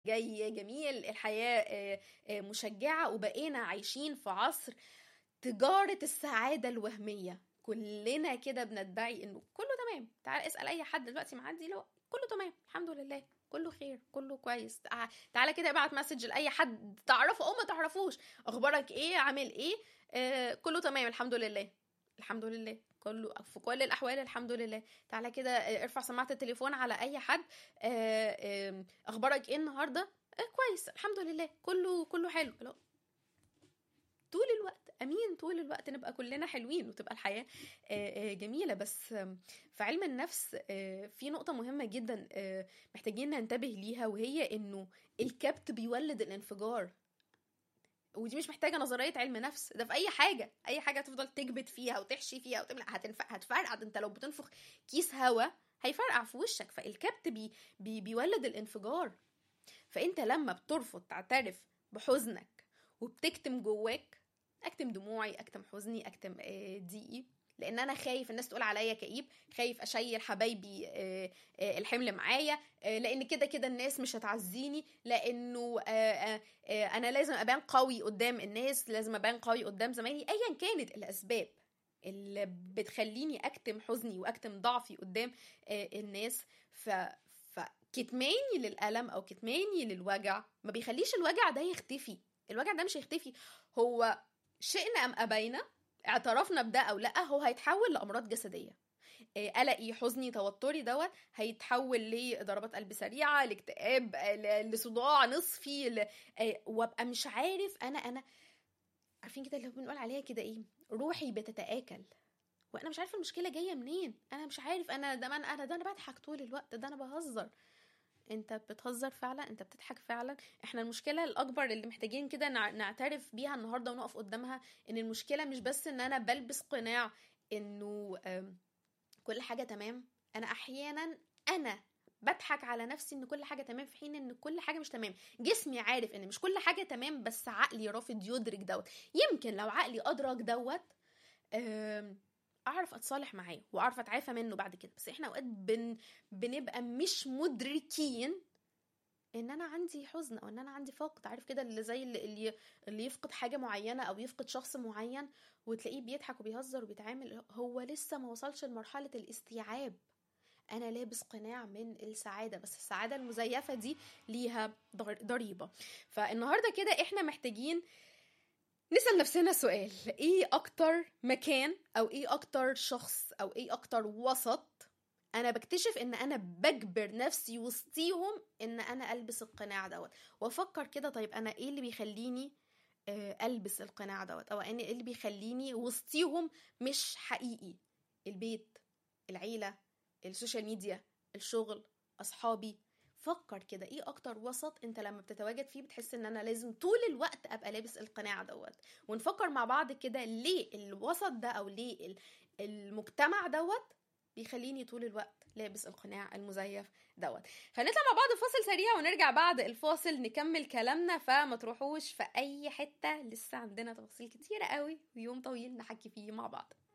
جاي جميل الحياة آه، آه، مشجعة وبقينا عايشين في عصر تجارة السعادة الوهمية كلنا كده بندعي انه كله تمام تعال اسأل اي حد دلوقتي معدي له كله تمام الحمد لله كله خير كله كويس تع- تعالى كده ابعت مسج لاي حد تعرفه او ما تعرفوش اخبارك ايه عامل ايه آه كله تمام الحمد لله الحمد لله كله في كل الاحوال الحمد لله تعالى كده آه، ارفع سماعه التليفون على اي حد آه، آم، اخبارك ايه النهارده آه كويس الحمد لله كله كله حلو لا. طول الوقت امين طول الوقت نبقى كلنا حلوين وتبقى الحياه آه، آه، جميله بس آم، في علم النفس آه، في نقطه مهمه جدا آه، محتاجين ننتبه ليها وهي انه الكبت بيولد الانفجار ودي مش محتاجه نظريه علم نفس ده في اي حاجه اي حاجه تفضل تكبت فيها وتحشي فيها وتملأ هتنفع هتفرقع ده انت لو بتنفخ كيس هوا هيفرقع في وشك فالكبت بي بي بيولد الانفجار فانت لما بترفض تعترف بحزنك وبتكتم جواك اكتم دموعي اكتم حزني اكتم آه، ضيقي لان انا خايف الناس تقول عليا كئيب خايف اشيل حبايبي آه، آه، الحمل معايا آه، لان كده كده الناس مش هتعزيني لانه آه، آه، آه، انا لازم ابان قوي قدام الناس لازم ابان قوي قدام زمايلي ايا كانت الاسباب اللي بتخليني اكتم حزني واكتم ضعفي قدام آه، الناس ف فكتماني للالم او كتماني للوجع ما بيخليش الوجع ده يختفي الوجع ده مش هيختفي هو شئنا ام ابينا اعترفنا بده او لا هو هيتحول لامراض جسديه آه، قلقي حزني توتري دوت هيتحول لضربات قلب سريعه لاكتئاب آه، ل- لصداع نصفي ل... آه، وابقى مش عارف انا انا عارفين كده اللي بنقول عليها كده ايه روحي بتتآكل وانا مش عارفه المشكله جايه منين انا مش عارف انا ده من انا ده انا بضحك طول الوقت ده انا بهزر انت بتهزر فعلا انت بتضحك فعلا احنا المشكله الاكبر اللي محتاجين كده نع- نعترف بيها النهارده ونقف قدامها ان المشكله مش بس ان انا بلبس قناع انه آم، كل حاجه تمام انا احيانا انا بضحك على نفسي ان كل حاجه تمام في حين ان كل حاجه مش تمام جسمي عارف ان مش كل حاجه تمام بس عقلي رافض يدرك دوت يمكن لو عقلي ادرك دوت آم، اعرف اتصالح معاه واعرف اتعافى منه بعد كده بس احنا اوقات بن بنبقى مش مدركين ان انا عندي حزن او ان انا عندي فقد عارف كده اللي زي اللي, اللي اللي يفقد حاجه معينه او يفقد شخص معين وتلاقيه بيضحك وبيهزر وبيتعامل هو لسه ما وصلش لمرحله الاستيعاب انا لابس قناع من السعاده بس السعاده المزيفه دي ليها ضر- ضريبه فالنهارده كده احنا محتاجين نسأل نفسنا سؤال ايه اكتر مكان او ايه اكتر شخص او ايه اكتر وسط انا بكتشف ان انا بجبر نفسي وسطيهم ان انا البس القناع دوت وافكر كده طيب انا ايه اللي بيخليني آه، البس القناع دوت او انا ايه اللي بيخليني وسطيهم مش حقيقي البيت العيله السوشيال ميديا الشغل اصحابي فكر كده ايه اكتر وسط انت لما بتتواجد فيه بتحس ان انا لازم طول الوقت ابقى لابس القناع دوت ونفكر مع بعض كده ليه الوسط ده او ليه ال- المجتمع دوت بيخليني طول الوقت لابس القناع المزيف دوت هنطلع مع بعض فاصل سريع ونرجع بعد الفاصل نكمل كلامنا فما تروحوش في اي حتة لسه عندنا تفاصيل كتيرة قوي ويوم طويل نحكي فيه مع بعض